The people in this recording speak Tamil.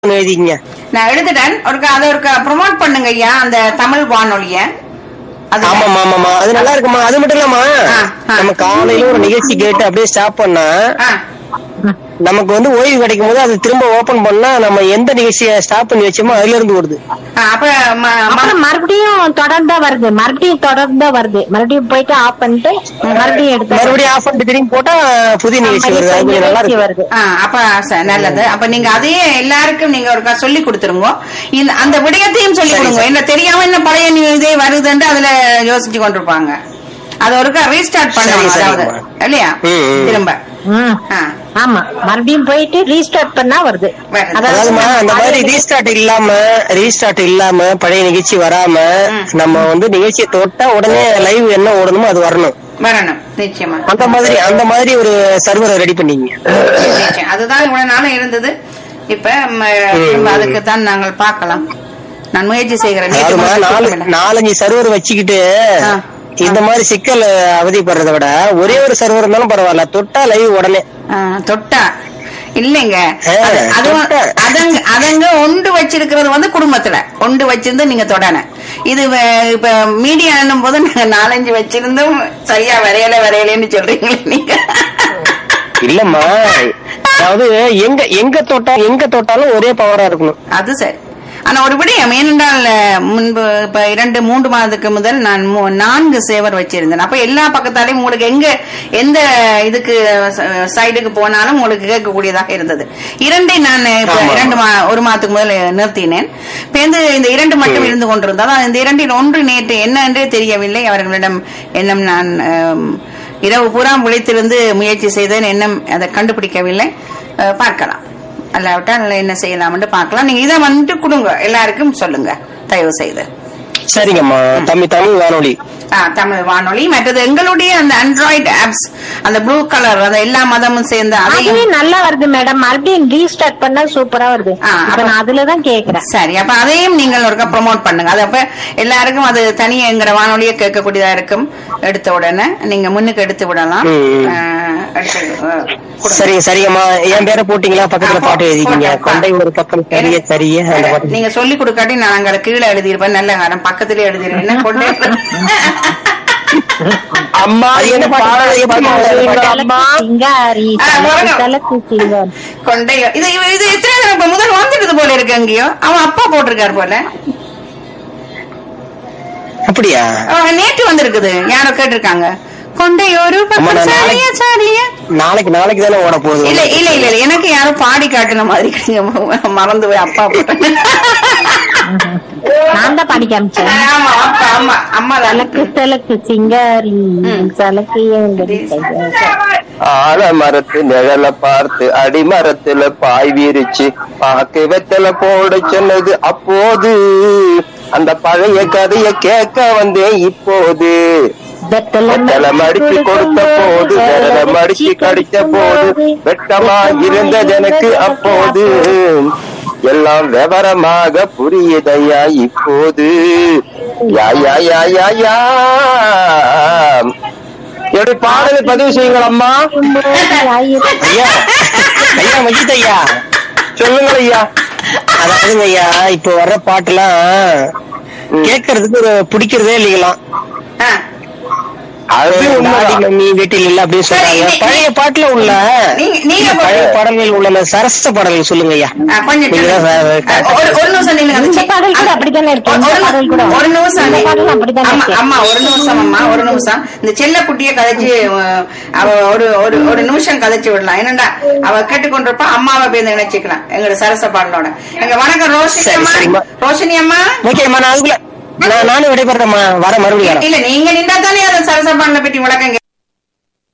ஒண்ணு எழுதிக்கங்க நான் எடுத்துட்டேன் ஒருக்கா அதை ஒருக்கா ப்ரொமோட் பண்ணுங்க ஐயா அந்த தமிழ் வானொலிய அது ஆமாமா ஆமாமா அது நல்லா இருக்குமா அது மட்டும் இல்லாமா ஆ, ஆ. நம்ம காலையில ஒரு நிகழ்ச்சி கேட்டு அப்படியே ஸ்டாப் பண்ணா ஆ, நமக்கு வந்து ஓய்வு கிடைக்கும் போது அது திரும்ப ஓபன் பண்ணா நம்ம எந்த நிகழ்ச்சியை ஸ்டாப் பண்ணி வச்சோமோ அதுல இருந்து வருது ஆ, அப்ப ம- ம- அப்புறம் மறுபடியும் தொடர்ந்தா வருது மறுபடியும் தொடர்ந்தா வருது மறுபடியும் போயிட்டு ஆஃப் பண்ணிட்டு மறுபடியும் எடுத்து மறுபடியும் ஆஃப் பண்ணிட்டு திரும்பி போட்டா புதிய நிகழ்ச்சி வருது அது கொஞ்சம் நல்லா நிகழ்ச்சி இருக்கு வருது ஆ, அப்ப ச- நல்லது அப்ப நீங்க அதையே எல்லாருக்கும் நீங்க ஒருக்கா சொல்லி கொடுத்துருங்க இந்த அந்த விடயத்தையும் சொல்லி சரி, கொடுங்க சரி. என்ன தெரியாம என்ன பழைய நியூ- இதே வருதுன்னு அதுல யோசிச்சு கொண்டிருப்பாங்க அது ஒருக்கா ரீஸ்டார்ட் பண்ணணும் சரி, அதாவது சரிம்மா. இல்லையா ம், ம். திரும்ப ம். ஆ, ஆமா மறுபடியும் போயிட்டு ரீஸ்டார்ட் பண்ணா வருது வருது. அதாவதுமா அந்த மாதிரி ரீஸ்டார்ட் இல்லாம ரீஸ்டார்ட் இல்லாம பழைய நிகழ்ச்சி வராம ம். நம்ம வந்து நிகழ்ச்சியை தொட்டா உடனே லைவ் என்ன ஓடணுமோ அது வரணும் வரணும் நிச்சயமா அந்த மாதிரி அந்த மாதிரி ஒரு சர்வரை ரெடி பண்ணீங்க நிச்சயம். அதுதான் இவ்வளவு நாளும் இருந்தது இப்ப ம, திரும்ப அதுக்கு தான் நாங்கள் பார்க்கலாம் நான் முயற்சி செய்கிறேன் நேற்று அதாவதுமா மட்டும் நாலு கூட்டமில்லை. நாலஞ்சு சர்வர் வச்சுக்கிட்டு ஆ. இந்த மாதிரி சிக்கல் அவதிப்படுறதை விட ஒரே ஒரு சர்வர் இருந்தாலும் பரவாயில்ல தொட்டா லைவ் உடனே ஆ, தொட்டா இல்லைங்க ஆ, அது- அதுவும் தொட்டா. அதங்க அதங்க ஒண்டு வச்சிருக்கிறது வந்து குடும்பத்துல ஒண்டு வச்சிருந்து நீங்க தொடன இது வ- இப்ப மீடியா என்னும் போது நாங்க நாலஞ்சு வச்சிருந்தும் சரியா வரையல வரையலன்னு சொல்றீங்களே நீங்க இல்லம்மா அதாவது எங்க எங்க தொட்டா எங்க தொட்டாலும் ஒரே பவரா இருக்கணும் அது சரி ஆனா ஒரு விடயம் ஏனென்றால் அஹ், முன்பு இப்ப இரண்டு மூன்று மாதத்துக்கு முதல் நான் மூ- நான்கு சேவர் வச்சிருந்தேன் அப்ப எல்லா பக்கத்தாலையும் உங்களுக்கு எங்க எந்த இதுக்கு சைடுக்கு போனாலும் உங்களுக்கு கேட்கக்கூடியதாக இருந்தது இரண்டை நான் இப்ப ஆமா. இரண்டு மா- ஒரு மாதத்துக்கு முதல் நிறுத்தினேன் பேருந்து இந்த இரண்டு மட்டும் இருந்து கொண்டிருந்தது ஆனால் இந்த இரண்டில் ஒன்று நேற்று என்ன என்றே தெரியவில்லை அவர்களிடம் எண்ணம் நான் அஹ், இரவு பூரா விழித்திருந்து முயற்சி செய்தேன் எண்ணம் அதை கண்டுபிடிக்கவில்லை அஹ், பார்க்கலாம் அல்லாவிட்டால் என்ன செய்யலாம்னு பார்க்கலாம் நீங்க இதை வந்துட்டு கொடுங்க எல்லாருக்கும் சொல்லுங்க தயவு செய்து சரிங்கம்மா தமிழ் தமிழ் வானொலி ஆ, தமிழ் வானொலி மற்றது எங்களுடைய அந்த ஆண்ட்ராய்டு ஆப்ஸ் அந்த ப்ளூ கலர் அந்த எல்லா மதமும் சேர்ந்த அதுவே அதையும் நல்லா வருது மேடம் மறுபடியும் ரீஸ்டார்ட் பண்ணா சூப்பரா வருது ஆ, இப்ப அப்ப- நான் அதுலதான் கேக்குறேன் சரி அப்ப அதையும் நீங்கள் ஒருக்கா ப்ரோமோட் பண்ணுங்க அது அப்ப எல்லாருக்கும் அது தனியா எங்கிற வானொலியை கேட்கக்கூடியதா இருக்கும் எடுத்த உடனே நீங்க முன்னுக்கு எடுத்து விடலாம் ம், ம். ஆ, எடுத்து ஆ, கொடுங்க. சரிங்க சரிங்கம்மா என் பேரை போட்டீங்களா பக்கத்துல ஆ, பாட்டு எழுதிக்கீங்க போட்டேன். கொண்டை ஒரு பக்கம் சரிய சரிய அந்த பாட்டு நீங்க சொல்லி கொடுக்காட்டி நான் அங்க கீழே எழுதியிருப்பேன் நல்ல காரம் பக்கத்திலே எழுதிருவேன் என்ன கொண்டு அம்மா அது என்ன பாடல் எப்படி தலக்கு சிங்காரி ஆ, வரணும். தலக்கு சிங்காரி கொண்டை இது இது- இது எத்தனை தடவை இப்ப முதல் வந்துட்டது போல இருக்கு அங்கேயோ அவன் அப்பா போட்டிருக்காரு போல அப்படியா அவன் நேற்று வந்திருக்குது யாரோ கேட்டிருக்காங்க கொண்டை ஒரு அம்மா, பக்கம் நான் சாலியா சாலியா நாளைக்கு நாளைக்கு தானே ஓட போகுது இல்ல இல்ல இல்ல இல்ல எனக்கு யாரோ பாடி காட்டுன மாதிரி இருக்குங்க. மறந்து போய் அப்பா போட்டேன் நான் தான் பாடி காமிச்சேன் ஆமா அப்பா ஆமா அம்மா தலக்கு தலக்கு சிங்காரி தலக்கு எங்கடி கையாரி. ஆலமரத்து நிழல பார்த்து அடிமரத்துல பாய் விரிச்சு பாக்கு வெத்தல போட சொன்னது அப்போது அந்த பழைய கதைய கேட்க வந்தேன் இப்போது வெத்தலை வெத்தல மடிச்சு கொடுத்த போது விரல மடிச்சு கடிச்ச போது வெட்டமா இருந்தது எனக்கு அப்போது எல்லாம் விவரமாக புரியுதையா இப்போது யா யா யா யா யா எப்படி பாடலை பதிவு செய்யுங்கள் அம்மா ஆயிரம் ஐயா ஐயா மஜித் ஐயா சொல்லுங்கள் ஐயா அதாவதுங்க ஐயா இப்ப வர்ற பாட்டுலாம் கேட்கறதுக்கு ஒரு பிடிக்கிறதே இல்லைங்களாம் ஆ. அது டாடி உண்மைதான். மம்மி வீட்டில் இல்ல அப்படின்னு சொல்றாங்க சரி, நீ- பழைய பாட்டுல உள்ள நீங்க- நீங்க இந்த பழைய பாடல்கள் உள்ள அந்த சரஸ்த பாடல்கள் சொல்லுங்க ஐயா ஆ, கொஞ்சம் நீங்க தான் சொல்லுங்க. சார் ஒரு ஒரு நிமிஷம் நில்லுங்க. அந்த இந்த சி- பாடல் கூட அப்படித்தானே இருக்கு இந்த ஒரு- பாடல் கூட ஒரு நிமிஷம் இந்த நீ- பாடல் அப்படித்தானே அம்மா, இருக்கு அம்மா ஒரு நிமிஷம் அம்மா ஒரு நிமிஷம் இந்த செல்ல குட்டிய கதைச்சு அஹ், அவ ஒரு ஒரு ஒரு நிமிஷம் கதைச்சு விடலாம் என்னடா அவ கேட்டுக்கொண்டிருப்பா அம்மாவை போய் நினைச்சுக்கலாம் எங்களோட சரச பாடலோட எங்க வணக்கம் ரோஷினி சரி, அம்மா சரிம்மா. ரோஷினி அம்மா ஓகேம்மா நான் அதுக்குள்ள நான் நானும் விடைபெறேம்மா வர மறுபடியும் வரேன் இல்ல நீங்க நின்றா தானே அந்த சரச பாடலை பற்றி விளக்கம்